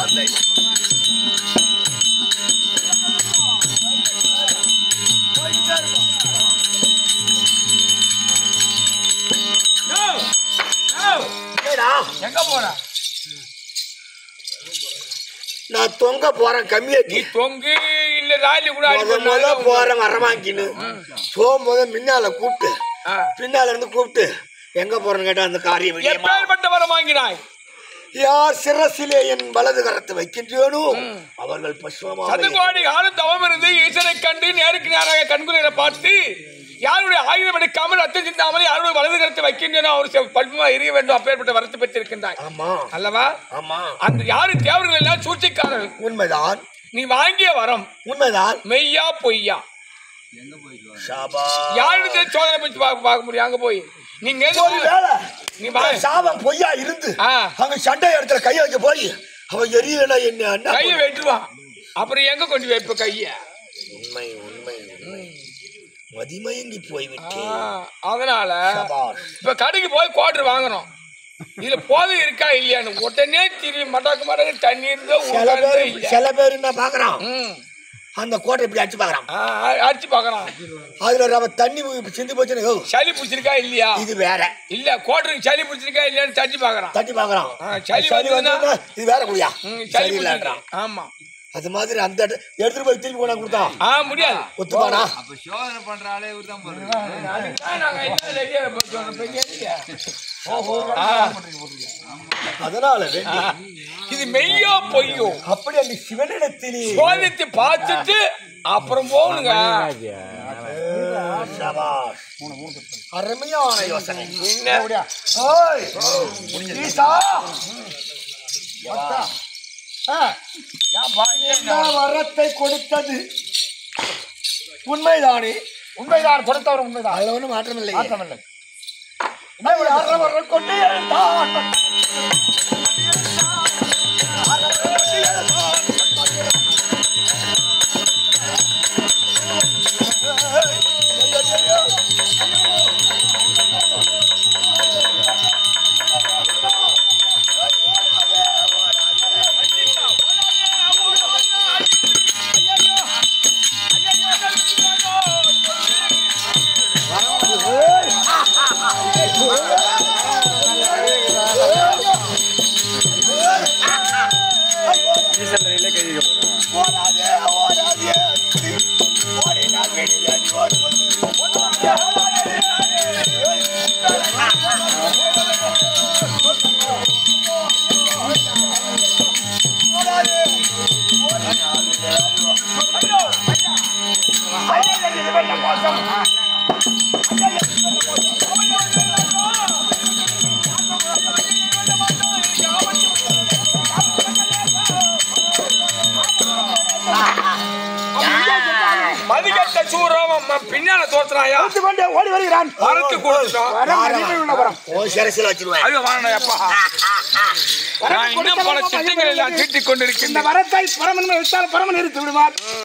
தந்தை ஏடா, எங்க போற நான் தொங்க போறேன் கம்மியாட்டி நீ தொங்கு இல்ல ராலி கூட முத முத அடிப்படை போறேன் வரமாக்கின்னு போகும்போது முன்னால கூப்பிட்டு பின்னால இருந்து கூப்பிட்டு எங்க போறேன்னு கேட்டா அந்த காரியம் விடியுமா? எப்பேற்பட்ட வரம் வாங்கினாய் யார் சிரசிலே என் வலது கரத்தை வைக்கின்றேனோ அவர்கள் பசுவமாக சதுகோடி காலம் தவம் இருந்து ஈசனை கண்டு நேருக்கு நேராக கண்குளிரை பார்த்து யாருடைய ஆயுதம் எடுக்காமல் ரத்தம் சிந்தாமல் யாருடைய வலது கருத்தை வைக்கின்றனோ அவர் செ- பல்பமா எரிய வேண்டும் அப்பேற்பட்ட வரத்து பெற்றிருக்கின்றாய் ஆமா அல்லவா ஆமா அந்த யாரு தேவர்கள் எல்லாம் சூழ்ச்சிக்காரர்கள் உண்மைதான் நீ வாங்கிய வரம் உண்மைதான் மெய்யா பொய்யா ஷாபா யாருக்கு சோதனை பற்றி பார்க்க பார்க்க முடியும் அங்க போய் நீங்க எங்க ஒரு வேளை நீ வா சாபம் பொய்யா இருந்து ஆ. அங்க சண்டை இடத்துல கைய வச்சு போய் அவன் எரியல என்ன என்ன கையை வெட்டுவான் அப்புறம் எங்க கொண்டு வைப்ப கைய உண்மை உண்மை உண்மை மதிமயங்கி போய்விட்டேன் அதனால சபாஷ். இப்ப கடைக்கு போய் குவார்டர் வாங்கணும் இதுல போதை இருக்கா இல்லையான்னு உடனே திரும்பி மட்டாக்கு மடங்கு தண்ணி இருந்தா சில உட்கார்ந்தே பேர் இல்ல. சில பேர் என்ன பாக்குறான் ம். அந்த கோட்டை இப்படி அடிச்சு பாக்குறான் ஆ, அ- அடிச்சு பாக்கலாம் அதுல நம்ம தண்ணி இப்ப சிந்தி போச்சுன்னு ஓ, சளி பிடிச்சிருக்கா இல்லையா இது வேற இல்ல கோட்டருக்கு சளி பிடிச்சிருக்கா இல்லையான்னு தட்டி பாக்குறான் தட்டி பாக்குறான் ஆ, சளி சளி வந்ததுன்னா- வந்ததுன்னா இது வேற குடியா ம், சளி சரி பிடிச்சிருக்கான் ஆமா அது மாதிரி அந்த இட- எடுத்துட்டு போய் திருப்பி கொண்டா கொடுத்தான் ஆ முடியாது ஒத்துப்பானா அப்ப சோதனை பண்ற ஆளே இவர் தான் போறது அதுக்குதான் நாங்க எல்லாம் ready ஆ போய் சொன்னோம். போய் கேட்டீங்க? ஆ, அதனால வேண்டி இது மெய்யோ பொய்யோ அப்படி அந்த சிவனிடத்திலே சோதித்து பார்த்துட்டு அப்புறம் போகணுங்க சபாஷ். அருமையான யோசனை என்ன ஓய், ஈசா, ஆ, என்ன வரத்தை கொடுத்தது உண்மைதானே உண்மைதான் கொடுத்தவர் உண்மைதான் அதுல ஒண்ணும் மாற்றம் இல்லை மாற்றமில்லை அறவர் கொண்டு எழுந்தான். ஓடாதே, ஓடாதே. ஓடினால் வெளியே ஓடி வந்து. மதிக்கட்ட சூரம் அம்மா பின்னால தோத்துறாயா பார்த்து கொண்டே ஓடி வருகிறான் வரத்து கொடுத்துட்டோம் வரம் மகிமை உள்ளவரம் உன் சிரசில் வச்சிருவேன் அது வாங்கினேன் அப்பா நான் இன்னும் பல திட்டங்கள் எல்லாம் தீட்டிக் இந்த கொண்டிருக்கின்றேன் வரத்தை பரமன் வைத்தால் பரமன் எடுத்து விடுவார்